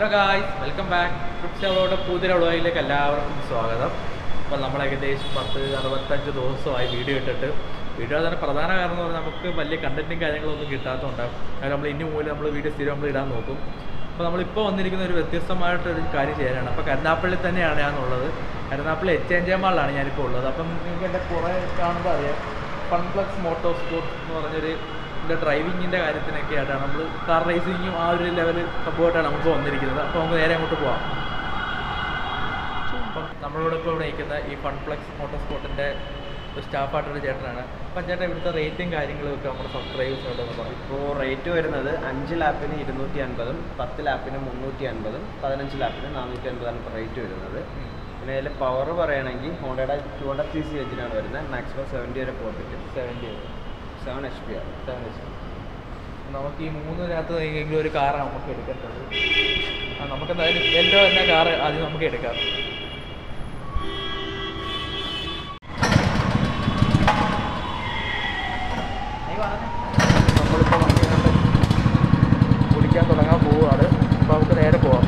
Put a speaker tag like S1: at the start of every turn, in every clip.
S1: guys welcome back TRIPS പുതിയ വ്ളോഗിലേക്ക് എല്ലാവർക്കും സ്വാഗതം അപ്പോൾ നമ്മൾ ഏകദേശം പത്ത് അറുപത്തഞ്ച് ദിവസമായി വീഡിയോ ഇട്ടിട്ട് വീഡിയോ തന്നെ പ്രധാന കാരണം എന്ന് പറഞ്ഞാൽ നമുക്ക് വലിയ കണ്ടന്റും കാര്യങ്ങളൊന്നും കിട്ടാത്തതുകൊണ്ടാണ് കാരണം നമ്മൾ ഇനി മൂലം നമ്മൾ വീഡിയോ സ്ഥിരം നമ്മൾ ഇടാൻ നോക്കും അപ്പോൾ നമ്മളിപ്പോൾ വന്നിരിക്കുന്ന ഒരു വ്യത്യസ്തമായിട്ടൊരു കാര്യം ചെയ്യാനാണ് അപ്പോൾ കരുനാപ്പള്ളി തന്നെയാണ് ഞാനുള്ളത് കരുനാപ്പള്ളി എച്ച് എൻ ജെ മാളിലാണ് ഞാനിപ്പോൾ ഉള്ളത് അപ്പം നിങ്ങൾക്ക് എൻ്റെ കുറേ കാണുമ്പോൾ അറിയാം ഫൺപ്ലക്സ് മോട്ടോർ സ്പോർട്സ് എന്ന് പറഞ്ഞൊരു ഇതിൻ്റെ ഡ്രൈവിങ്ങിൻ്റെ കാര്യത്തിനൊക്കെ ആയിട്ടാണ് നമ്മൾ കാർ റേസിങ്ങും ആ ഒരു ലെവൽ സംഭവമായിട്ടാണ് നമുക്ക് വന്നിരിക്കുന്നത് അപ്പോൾ നമുക്ക് നേരെ അങ്ങോട്ട് പോവാം അപ്പം നമ്മളോട് ഇപ്പോൾ ഇവിടെ നിൽക്കുന്ന ഈ ഫൺപ്ലക്സ് മോട്ടോർ സ്പോർട്ടിൻ്റെ സ്റ്റാഫായിട്ടൊരു ചേട്ടനാണ് അപ്പം ചേട്ടൻ ഇവിടുത്തെ റേറ്റും കാര്യങ്ങളും ഒക്കെ നമ്മുടെ സബ്സ്ക്രൈബേഴ്സിനോടൊന്ന് പറയും
S2: ഇപ്പോൾ റേറ്റ് വരുന്നത് അഞ്ച് ലാപ്പിന് ഇരുന്നൂറ്റി അൻപതും പത്ത് ലാപ്പിന് മുന്നൂറ്റി അൻപതും പതിനഞ്ച് ലാപ്പിന് നാനൂറ്റി അൻപതാണ് ഇപ്പോൾ റേറ്റ് വരുന്നത് പിന്നെ അതിൽ പവർ പറയുകയാണെങ്കിൽ ഹോണ്ടയുടെ ടു ഹൺഡ്രഡ് സി സി എഞ്ചിനാണ് വരുന്നത് മാക്സിമം സെവൻറ്റി വരെ പോകാൻ പറ്റും
S1: സെവൻറ്റി
S2: സെവൻ എച്ച് പി ആണ്
S1: സെവൻ നമുക്ക് ഈ മൂന്നിനകത്ത് ഏതെങ്കിലും ഒരു കാറാണ് നമുക്ക് എടുക്കേണ്ടത് ആ നമുക്ക് എന്തായാലും എല്ലോ എന്ന കാറ് ആദ്യം നമുക്ക് എടുക്കാം നമ്മളിപ്പോൾ വണ്ടി കണ്ട് കുടിക്കാൻ തുടങ്ങാൻ പോവുകയാണ് അപ്പോൾ നമുക്ക് നേരെ പോവാം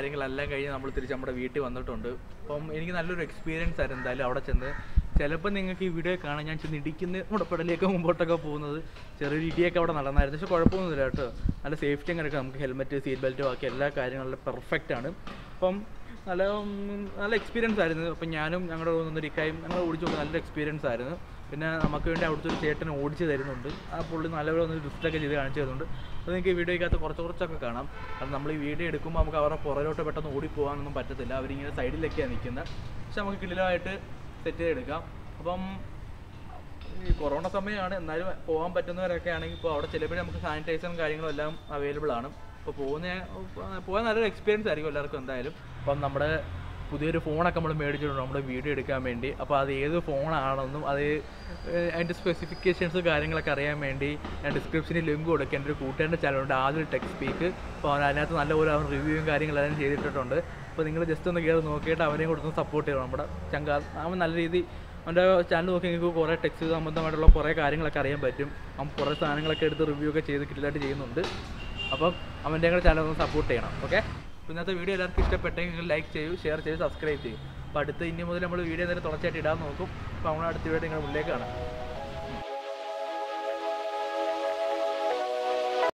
S1: കാര്യങ്ങളെല്ലാം കഴിഞ്ഞ് നമ്മൾ തിരിച്ച് നമ്മുടെ വീട്ടിൽ വന്നിട്ടുണ്ട് അപ്പം എനിക്ക് നല്ലൊരു എക്സ്പീരിയൻസ് ആയിരുന്നു എന്തായാലും അവിടെ ചെന്ന് ചിലപ്പോൾ നിങ്ങൾക്ക് ഈ വീഡിയോ കാണാൻ ഞാൻ ചെന്ന് ഇടിക്കുന്ന നമ്മുടെ പെടലിയൊക്കെ മുമ്പോട്ടൊക്കെ പോകുന്നത് ചെറിയൊരു ഇടിയൊക്കെ അവിടെ നടന്നായിരുന്നു പക്ഷെ കുഴപ്പമൊന്നുമില്ല കേട്ടോ നല്ല സേഫ്റ്റി അങ്ങനെയൊക്കെ നമുക്ക് ഹെൽമെറ്റ് സീറ്റ് ബെൽറ്റ് ബാക്കി എല്ലാ കാര്യങ്ങളും പെർഫെക്റ്റ് ആണ് അപ്പം നല്ല ഉം, നല്ല എക്സ്പീരിയൻസ് ആയിരുന്നു അപ്പം ഞാനും ഞങ്ങളുടെ ഒന്നൊരിക്കായും ഞങ്ങൾ ഓടിച്ചു നോക്കി നല്ലൊരു എക്സ്പീരിയൻസ് ആയിരുന്നു പിന്നെ നമുക്ക് വേണ്ടി അവിടുത്തെ ഒരു ചേട്ടൻ ഓടിച്ച് തരുന്നുണ്ട് ആ പുള്ളി നല്ലപോലെ ഒന്ന് ലിസ്റ്റൊക്കെ ചെയ്ത് കാണിച്ചു തരുന്നുണ്ട് അത് നിങ്ങൾക്ക് ഈ വീഡിയോയ്ക്കകത്ത് കുറച്ച് കുറച്ചൊക്കെ കാണാം കാരണം നമ്മൾ ഈ വീഡിയോ എടുക്കുമ്പോൾ നമുക്ക് അവരുടെ പുറകിലോട്ട് പെട്ടെന്ന് ഓടിപ്പോകാനൊന്നും പറ്റത്തില്ല അവരിങ്ങനെ സൈഡിലൊക്കെയാണ് നിൽക്കുന്നത് പക്ഷെ നമുക്ക് കിടിലമായിട്ട് സെറ്റ് ചെയ്തെടുക്കാം അപ്പം ഈ കൊറോണ സമയമാണ് എന്നാലും പോകാൻ പറ്റുന്നവരൊക്കെ ആണെങ്കിൽ ഇപ്പോൾ അവിടെ ചിലപ്പോൾ നമുക്ക് സാനിറ്റൈസറും കാര്യങ്ങളും എല്ലാം അവൈലബിൾ ആണ് അപ്പോൾ പോകുന്ന പോകാൻ നല്ലൊരു എക്സ്പീരിയൻസ് ആയിരിക്കും എല്ലാവർക്കും എന്തായാലും അപ്പം നമ്മുടെ പുതിയൊരു ഫോണൊക്കെ നമ്മൾ മേടിച്ചിട്ടുണ്ട് നമ്മുടെ വീഡിയോ എടുക്കാൻ വേണ്ടി അപ്പോൾ അത് ഏത് ഫോണാണെന്നും അത് ഏഹ് അതിൻ്റെ സ്പെസിഫിക്കേഷൻസ് കാര്യങ്ങളൊക്കെ അറിയാൻ വേണ്ടി ഞാൻ ഡിസ്ക്രിപ്ഷനിൽ ലിങ്ക് കൊടുക്കുക എൻ്റെ ഒരു കൂട്ടുകാരൻ്റെ ചാനലുണ്ട് ആദ്യം ടെക് സ്പീക്ക് അപ്പോൾ അവൻ അതിനകത്ത് നല്ലപോലെ അവൻ റിവ്യൂവും കാര്യങ്ങളെല്ലാം ചെയ്തിട്ടുണ്ട് അപ്പോൾ നിങ്ങൾ ജസ്റ്റ് ഒന്ന് കയറി നോക്കിയിട്ട് അവനെയും കൊടുത്ത് സപ്പോർട്ട് ചെയ്യണം നമ്മുടെ ചങ്കാ അവൻ നല്ല രീതി അവൻ്റെ ചാനൽ നോക്കി നിങ്ങൾക്ക് കുറേ ടെക്സ്റ്റ് സംബന്ധമായിട്ടുള്ള കുറേ കാര്യങ്ങളൊക്കെ അറിയാൻ പറ്റും അവൻ കുറേ സാധനങ്ങളൊക്കെ എടുത്ത് റിവ്യൂ ഒക്കെ ചെയ്ത് കിട്ടിലായിട്ട് ചെയ്യുന്നുണ്ട് അപ്പം അവൻ്റെ കൂടെ ചാനൽ ഒന്ന് സപ്പോർട്ട് ചെയ്യണം ഓക്കെ അപ്പോൾ ഇന്നത്തെ വീഡിയോ എല്ലാവർക്കും ഇഷ്ടപ്പെട്ടെങ്കിൽ ലൈക്ക് ചെയ്യൂ ഷെയർ ചെയ്ത് സബ്സ്ക്രൈബ് ചെയ്യും അപ്പോൾ അടുത്ത് ഇനി മുതൽ നമ്മൾ വീഡിയോ എന്തായാലും തുടർച്ചയായിട്ട് ഇടാൻ നോക്കും അപ്പോൾ നമ്മൾ അടുത്ത വീഡിയോ നിങ്ങളുടെ മുന്നിലേക്ക് കാണാം